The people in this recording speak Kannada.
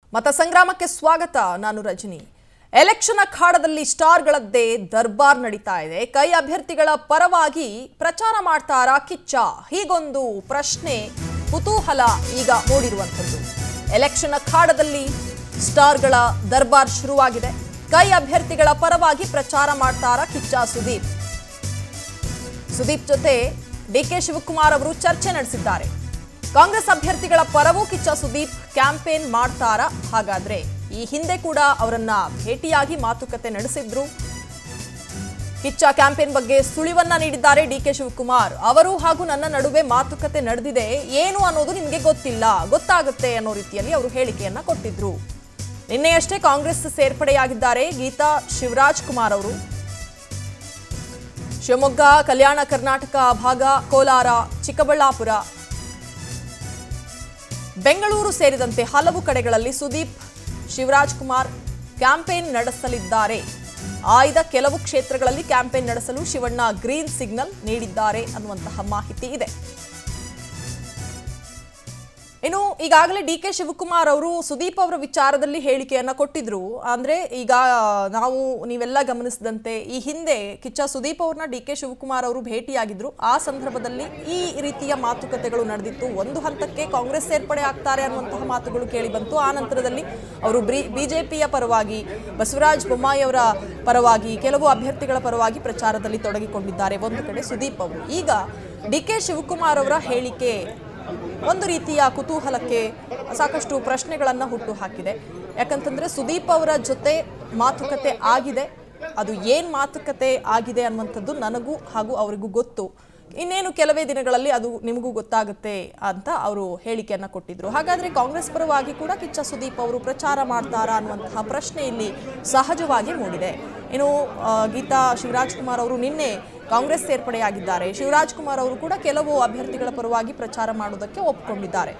ಮತ ಸಂಗ್ರಾಮಕ್ಕೆ ಸ್ವಾಗತ ನಾನು ರಜನಿ ಎಲೆಕ್ಷನ್ ಅಖಾಡದಲ್ಲಿ ಸ್ಟಾರ್ಗಳದ್ದೇ ದರ್ಬಾರ್ ನಡೀತಾ ಇದೆ ಕೈ ಅಭ್ಯರ್ಥಿಗಳ ಪರವಾಗಿ ಪ್ರಚಾರ ಮಾಡ್ತಾರಾ ಕಿಚ್ಚ ಹೀಗೊಂದು ಪ್ರಶ್ನೆ ಕುತೂಹಲ ಈಗ ಮೂಡಿರುವಂಥದ್ದು ಎಲೆಕ್ಷನ್ ಅಖಾಡದಲ್ಲಿ ಸ್ಟಾರ್ಗಳ ದರ್ಬಾರ್ ಶುರುವಾಗಿದೆ ಕೈ ಅಭ್ಯರ್ಥಿಗಳ ಪರವಾಗಿ ಪ್ರಚಾರ ಮಾಡ್ತಾರಾ ಕಿಚ್ಚ ಸುದೀಪ್ ಸುದೀಪ್ ಜೊತೆ ಡಿಕೆ ಶಿವಕುಮಾರ್ ಅವರು ಚರ್ಚೆ ನಡೆಸಿದ್ದಾರೆ ಕಾಂಗ್ರೆಸ್ ಅಭ್ಯರ್ಥಿಗಳ ಪರವೂ ಕಿಚ್ಚ ಸುದೀಪ್ ಕ್ಯಾಂಪೇನ್ ಮಾಡ್ತಾರಾ ಹಾಗಾದ್ರೆ ಈ ಹಿಂದೆ ಕೂಡ ಅವರನ್ನ ಭೇಟಿಯಾಗಿ ಮಾತುಕತೆ ನಡೆಸಿದ್ರು ಕಿಚ್ಚ ಕ್ಯಾಂಪೇನ್ ಬಗ್ಗೆ ಸುಳಿವನ್ನ ನೀಡಿದ್ದಾರೆ ಡಿಕೆ ಶಿವಕುಮಾರ್ ಅವರು ಹಾಗೂ ನನ್ನ ನಡುವೆ ಮಾತುಕತೆ ನಡೆದಿದೆ ಏನು ಅನ್ನೋದು ನಿಮಗೆ ಗೊತ್ತಿಲ್ಲ ಗೊತ್ತಾಗುತ್ತೆ ಅನ್ನೋ ರೀತಿಯಲ್ಲಿ ಅವರು ಹೇಳಿಕೆಯನ್ನ ಕೊಟ್ಟಿದ್ರು ನಿನ್ನೆಯಷ್ಟೇ ಕಾಂಗ್ರೆಸ್ ಸೇರ್ಪಡೆಯಾಗಿದ್ದಾರೆ ಗೀತಾ ಶಿವರಾಜ್ ಕುಮಾರ್ ಅವರು ಶಿವಮೊಗ್ಗ ಕಲ್ಯಾಣ ಕರ್ನಾಟಕ ಭಾಗ ಕೋಲಾರ ಚಿಕ್ಕಬಳ್ಳಾಪುರ ಬೆಂಗಳೂರು ಸೇರಿದಂತೆ ಹಲವು ಕಡೆಗಳಲ್ಲಿ ಸುದೀಪ್ ಶಿವರಾಜ್ ಕುಮಾರ್ ಕ್ಯಾಂಪೇನ್ ನಡೆಸಲಿದ್ದಾರೆ ಆಯ್ದ ಕೆಲವು ಕ್ಷೇತ್ರಗಳಲ್ಲಿ ಕ್ಯಾಂಪೇನ್ ನಡೆಸಲು ಶಿವಣ್ಣ ಗ್ರೀನ್ ಸಿಗ್ನಲ್ ನೀಡಿದ್ದಾರೆ ಅನ್ನುವಂತಹ ಮಾಹಿತಿ ಇದೆ ಇನ್ನು ಈಗಾಗಲೇ ಡಿ ಕೆ ಶಿವಕುಮಾರ್ ಅವರು ಸುದೀಪ್ ಅವರ ವಿಚಾರದಲ್ಲಿ ಹೇಳಿಕೆಯನ್ನ ಕೊಟ್ಟಿದ್ರು ಅಂದ್ರೆ ಈಗ ನಾವು ನೀವೆಲ್ಲ ಗಮನಿಸಿದಂತೆ ಈ ಹಿಂದೆ ಕಿಚ್ಚ ಸುದೀಪ್ ಅವ್ರನ್ನ ಡಿ ಕೆ ಶಿವಕುಮಾರ್ ಅವರು ಭೇಟಿಯಾಗಿದ್ರು ಆ ಸಂದರ್ಭದಲ್ಲಿ ಈ ರೀತಿಯ ಮಾತುಕತೆಗಳು ನಡೆದಿತ್ತು ಒಂದು ಹಂತಕ್ಕೆ ಕಾಂಗ್ರೆಸ್ ಸೇರ್ಪಡೆ ಆಗ್ತಾರೆ ಅನ್ನುವಂತಹ ಮಾತುಗಳು ಕೇಳಿ ಬಂತು ಆ ನಂತರದಲ್ಲಿ ಅವರು ಬಿಜೆಪಿಯ ಪರವಾಗಿ ಬಸವರಾಜ ಬೊಮ್ಮಾಯಿ ಅವರ ಪರವಾಗಿ ಕೆಲವು ಅಭ್ಯರ್ಥಿಗಳ ಪರವಾಗಿ ಪ್ರಚಾರದಲ್ಲಿ ತೊಡಗಿಕೊಂಡಿದ್ದಾರೆ ಒಂದು ಕಡೆ ಸುದೀಪ್ ಅವರು ಈಗ ಡಿ ಕೆ ಶಿವಕುಮಾರ್ ಅವರ ಹೇಳಿಕೆ ಒಂದು ರೀತಿಯ ಕುತೂಹಲಕ್ಕೆ ಸಾಕಷ್ಟು ಪ್ರಶ್ನೆಗಳನ್ನು ಹುಟ್ಟು ಹಾಕಿದೆ ಯಾಕಂತಂದ್ರೆ ಸುದೀಪ್ ಅವರ ಜೊತೆ ಮಾತುಕತೆ ಆಗಿದೆ ಅದು ಏನ್ ಮಾತುಕತೆ ಆಗಿದೆ ಅನ್ನುವಂಥದ್ದು ನನಗೂ ಹಾಗೂ ಅವರಿಗೂ ಗೊತ್ತು ಇನ್ನೇನು ಕೆಲವೇ ದಿನಗಳಲ್ಲಿ ಅದು ನಿಮಗೂ ಗೊತ್ತಾಗುತ್ತೆ ಅಂತ ಅವರು ಹೇಳಿಕೆಯನ್ನ ಕೊಟ್ಟಿದ್ರು ಹಾಗಾದ್ರೆ ಕಾಂಗ್ರೆಸ್ ಪರವಾಗಿ ಕೂಡ ಕಿಚ್ಚ ಸುದೀಪ್ ಅವರು ಪ್ರಚಾರ ಮಾಡ್ತಾರಾ ಅನ್ನುವಂತಹ ಪ್ರಶ್ನೆ ಇಲ್ಲಿ ಸಹಜವಾಗಿ ಮೂಡಿದೆ ಇನ್ನು ಆ, ಗೀತಾ ಶಿವರಾಜ್ ಕುಮಾರ್ ಅವರು ನಿನ್ನೆ ಕಾಂಗ್ರೆಸ್ ಸೇರ್ಪಡೆಯಾಗಿದ್ದಾರೆ ಶಿವರಾಜ್ ಕುಮಾರ್ ಅವರು ಕೂಡ ಕೆಲವು ಅಭ್ಯರ್ಥಿಗಳ ಪರವಾಗಿ ಪ್ರಚಾರ ಮಾಡುವುದಕ್ಕೆ ಒಪ್ಪಿಕೊಂಡಿದ್ದಾರೆ